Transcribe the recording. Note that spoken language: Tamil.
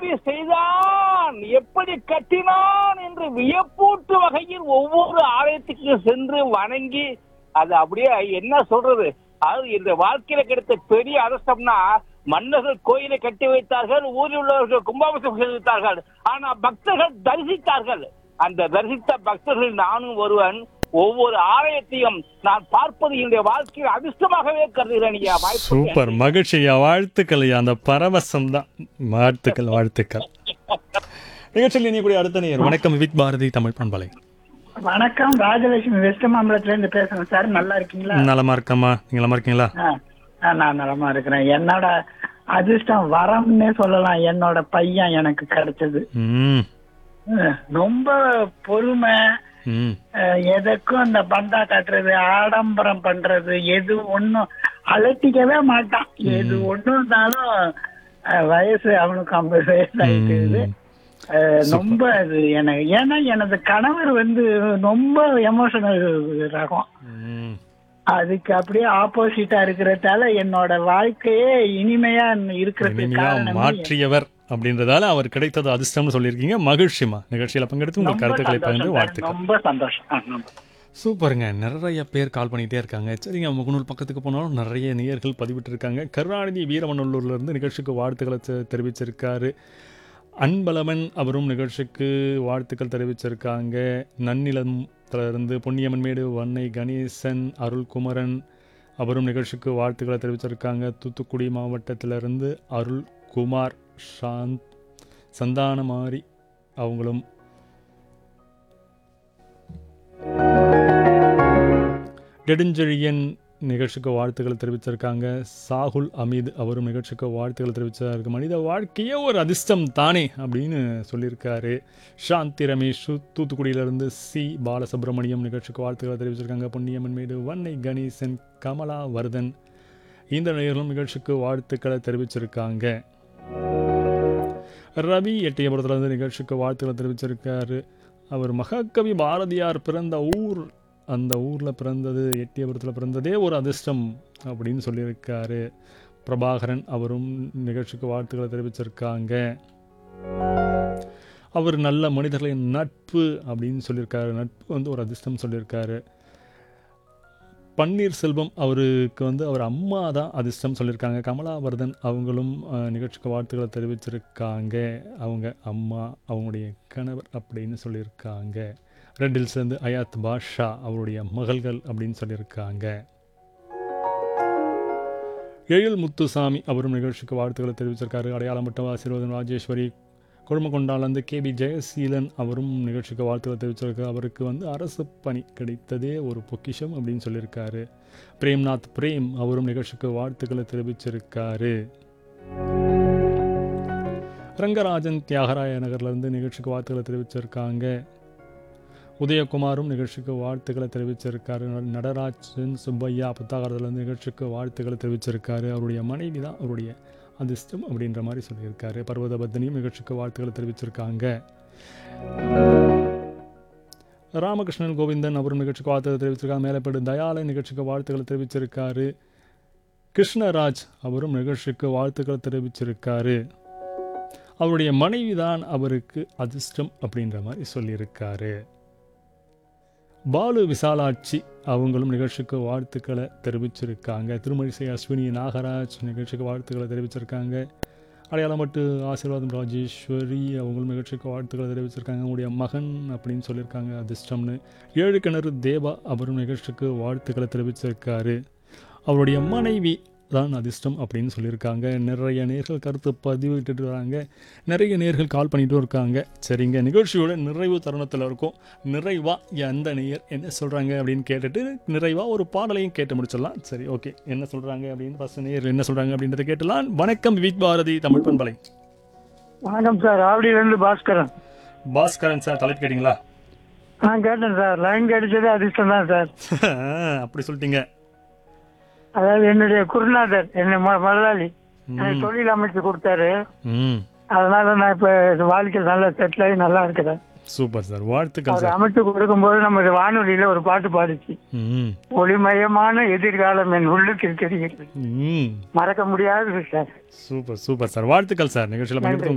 எப்படி செய்தான் எப்படி கட்டினான் என்று வியப்பூட்டு வகையில் ஒவ்வொரு ஆலயத்துக்கு சென்று வணங்கி அது அப்படியே என்ன சொல்றது அது இந்த வாழ்க்கையில கிடைத்த பெரிய அதிர்ஷ்டம்னா மன்னர்கள் கோயிலை கட்டி வைத்தார்கள் ஊரில் உள்ளவர்கள் கும்பாபிஷேகம் செய்து வைத்தார்கள் ஆனா பக்தர்கள் தரிசித்தார்கள் அந்த தரிசித்த பக்தர்கள் நானும் ஒருவன் ஒவ்வொரு ஆலயத்தையும் நான் பார்ப்பது என்னுடைய வாழ்க்கையில் அதிர்ஷ்டமாகவே கருதுகிறேன் ஐயா வாய்ப்பு சூப்பர் மகிழ்ச்சி ஐயா வாழ்த்துக்கள் ஐயா அந்த பரவசம் தான் வாழ்த்துக்கள் வாழ்த்துக்கள் நிகழ்ச்சியில் இனியக்கூடிய அடுத்த நேயர் வணக்கம் வித் பாரதி தமிழ் பண்பலை வணக்கம் ராஜலட்சுமி வெஸ்ட் மாம்பலத்துல இருந்து பேசுறேன் சார் நல்லா இருக்கீங்களா நலமா இருக்கம்மா நீங்க நலமா இருக்கீங்களா ஆ, ஆ, நான் நலமா இருக்கிறேன் என்னோட அதிர்ஷ்டம் வரம்னே சொல்லலாம் என்னோட பையன் எனக்கு கிடைச்சது ம் அஹ், ரொம்ப பொறுமை ம் அஹ், எதுக்கும் இந்த பந்தா காட்டுறது ஆடம்பரம் பண்றது எது ஒண்ணும் அலட்டிக்கவே மாட்டான் எது ஒண்ணும் இருந்தாலும் அஹ், வயசு அவனுக்கு ஐம்பது வயசு ஆயிட்டு அஹ், ரொம்ப அது எனக்கு ஏன்னா எனது கணவர் வந்து ரொம்ப எமோஷனல் ரகம் ம் அதுக்கு அப்படியே ஆப்போசிட்டா இருக்கிறதால என்னோட வாழ்க்கையே இனிமையா இருக்கிறதுக்கு இனிமையா காரணமே மாற்றியவர் அப்படின்றதால அவர் கிடைத்தது அதிர்ஷ்டம்னு சொல்லியிருக்கீங்க மகிழ்ச்சிமா நிகழ்ச்சியில பங்கெடுத்து உங்கள் ரொம்ப கருத்துக்களை பகிர்ந்து சந்தோஷம் சார். வாழ்த்துக்கள் ரொம்ப சந்தோஷம் ஆ, ரொம்ப. சூப்பருங்க நிறைய பேர் கால் பண்ணிகிட்டே இருக்காங்க சரிங்க முகநூல் பக்கத்துக்கு போனாலும் நிறைய நேயர்கள் பதிவிட்டு இருக்காங்க கருணாநிதி வீரமநல்லூர்ல இருந்து நிகழ்ச்சிக்கு வாழ்த்துக்களை தெ- தெரிவிச்சிருக்காரு அன்பலவன் அவரும் நிகழ்ச்சிக்கு வாழ்த்துக்கள் தெரிவிச்சிருக்காங்க நன்னிலத்துல இருந்து பொன்னியம்மன்மேடு வன்னை கணேசன் அருள்குமரன் அவரும் நிகழ்ச்சிக்கு வாழ்த்துக்களை தெரிவிச்சிருக்காங்க தூத்துக்குடி மாவட்டத்திலிருந்து அருள்குமார் சாந்த் சந்தானமாரி அவங்களும் நெடுஞ்செழியன் நிகழ்ச்சிக்கு வாழ்த்துக்கள் தெரிவிச்சிருக்காங்க சாகுல் அமீத் அவரும் நிகழ்ச்சிக்கு வாழ்த்துக்கள் தெரிவிச்சிருக்காரு மனித வாழ்க்கையே ஒரு அதிர்ஷ்டம் தானே அப்படின்னு சொல்லியிருக்காரு சாந்தி ரமேஷ் தூத்துக்குடியிலிருந்து சி பாலசுப்ரமணியம் நிகழ்ச்சிக்கு வாழ்த்துக்களை தெரிவிச்சிருக்காங்க பொன்னியம்மன் மீது வன்னை கணேசன் கமலா வர்தன் இந்த நேயர்களும் நிகழ்ச்சிக்கு வாழ்த்துக்களை தெரிவிச்சிருக்காங்க ரவி எட்டயபுரத்துலேருந்து நிகழ்ச்சிக்கு வாழ்த்துக்களை தெரிவிச்சிருக்காரு அவர் மகாகவி பாரதியார் பிறந்த ஊர் அந்த ஊரில் பிறந்தது எட்டியபுரத்தில் பிறந்ததே ஒரு அதிர்ஷ்டம் அப்படின்னு சொல்லியிருக்காரு பிரபாகரன் அவரும் நிகழ்ச்சிக்கு வாழ்த்துக்களை தெரிவிச்சிருக்காங்க அவர் நல்ல மனிதர்களின் நட்பு அப்படின்னு சொல்லியிருக்காரு நட்பு வந்து ஒரு அதிர்ஷ்டம் சொல்லியிருக்காரு பன்னீர்செல்வம் அவருக்கு வந்து அவர் அம்மா தான் அதிர்ஷ்டம் சொல்லியிருக்காங்க கமலாவர்தன் அவங்களும் அஹ், நிகழ்ச்சிக்கு வாழ்த்துக்களை தெரிவிச்சிருக்காங்க அவங்க அம்மா அவங்களுடைய கணவர் அப்படின்னு சொல்லியிருக்காங்க ரெட்டில் சேர்ந்து அயாத் பாஷா அவருடைய மகள்கள் அப்படின்னு சொல்லியிருக்காங்க எழில் முத்துசாமி அவரும் நிகழ்ச்சிக்கு வாழ்த்துக்களை தெரிவிச்சிருக்காரு அடையாளம் மட்டும் ஆசீர்வாதம் ராஜேஸ்வரி குழுமக்கொண்டாலேருந்து கே பி ஜெயசீலன் அவரும் நிகழ்ச்சிக்கு வாழ்த்துக்களை தெரிவிச்சிருக்காரு அவருக்கு வந்து அரசு பணி கிடைத்ததே ஒரு பொக்கிஷம் அப்படின்னு சொல்லியிருக்காரு பிரேம்நாத் பிரேம் அவரும் நிகழ்ச்சிக்கு வாழ்த்துக்களை தெரிவிச்சிருக்காரு ரங்கராஜன் தியாகராய நகர்லேருந்து நிகழ்ச்சிக்கு வாழ்த்துக்களை தெரிவிச்சிருக்காங்க உதயகுமாரும் நிகழ்ச்சிக்கு வாழ்த்துக்களை தெரிவிச்சிருக்காரு ந- நடராஜன் சுப்பையா புத்தாகரத்துலேருந்து நிகழ்ச்சிக்கு வாழ்த்துக்களை தெரிவிச்சிருக்காரு அவருடைய மனைவி தான் அவருடைய அதிர்ஷ்டம் அப்படின்ற மாதிரி சொல்லியிருக்காரு பர்வதபத்தினியும் நிகழ்ச்சிக்கு வாழ்த்துக்களை தெரிவிச்சிருக்காங்க ராமகிருஷ்ணன் கோவிந்தன் அவரும் நிகழ்ச்சிக்கு வாழ்த்துக்களை தெரிவிச்சிருக்காங்க மேலப்பேடு தயாளன் நிகழ்ச்சிக்கு வாழ்த்துக்களை தெரிவிச்சிருக்காரு கிருஷ்ணராஜ் அவரும் நிகழ்ச்சிக்கு வாழ்த்துக்களை தெரிவிச்சிருக்காரு அவருடைய மனைவி தான் அவருக்கு அதிர்ஷ்டம் அப்படின்ற மாதிரி சொல்லியிருக்காரு பாலு விசாலாட்சி அவங்களும் நிகழ்ச்சிக்கு வாழ்த்துக்களை தெரிவிச்சிருக்காங்க திருமழிசை அஸ்வினி நாகராஜ் நிகழ்ச்சிக்கு வாழ்த்துக்களை தெரிவிச்சிருக்காங்க அடையாளமட்டு ஆசீர்வாதம் ராஜேஸ்வரி அவங்களும் நிகழ்ச்சிக்கு வாழ்த்துக்களை தெரிவிச்சிருக்காங்க அவங்களுடைய மகன் அப்படின்னு சொல்லியிருக்காங்க அதிர்ஷ்டம்னு ஏழு கிணறு தேவா அவரும் நிகழ்ச்சிக்கு வாழ்த்துக்களை தெரிவிச்சிருக்காரு அவருடைய மனைவி தான் அதிர்ஷ்டம் அப்படின்னு சொல்லியிருக்காங்க நிறைய நேர்கள் கருத்து பதிவிட்டுட்டு வராங்க நிறைய நேர்கள் கால் பண்ணிட்டும் இருக்காங்க சரிங்க நிகழ்ச்சியோட நிறைவு தருணத்தில் இருக்கும் நிறைவா எந்த நேயர் என்ன சொல்கிறாங்க அப்படின்னு கேட்டுட்டு நிறைவா ஒரு பாடலையும் கேட்டு முடிச்சிடலாம் சரி ஓகே என்ன சொல்கிறாங்க அப்படின்னு ஃபஸ்ட் நேயர் என்ன சொல்கிறாங்க அப்படின்றத கேட்டலாம் வணக்கம் வித் பாரதி தமிழ் பண்பலை வணக்கம் சார் ஆவடியில இருந்து பாஸ்கரன் பாஸ்கரன் சார் தலைப்பு கேட்டிங்களா நான் கேட்டேன் சார் லைன் கிடைச்சதே அதிர்ஷ்டம் தான் சார் அப்படி சொல்லிட்டீங்க அதாவது என்னுடைய குருநாதர் என்னை ம- முதலாளி எனக்கு தொழில் அமைச்சு கொடுத்தாரு ம் அதனால நான் இப்ப வாழ்க்கையில் நல்லா செட்டில் ஆகி நல்லா இருக்கிறேன் சூப்பர் சார் வாழ்த்துக்கள் அவர் சார் அமைச்சு கொடுக்கும்போது நமது வானொலியில ஒரு பாட்டு பாடிச்சு ம் ஒளிமயமான எதிர்காலம் என் உள்ளுக்கு தெரிகிறது ம் மறக்க முடியாதது சார் சூப்பர் சூப்பர் சார் வாழ்த்துக்கள் சார் நிகழ்ச்சியில் பங்கெடுத்து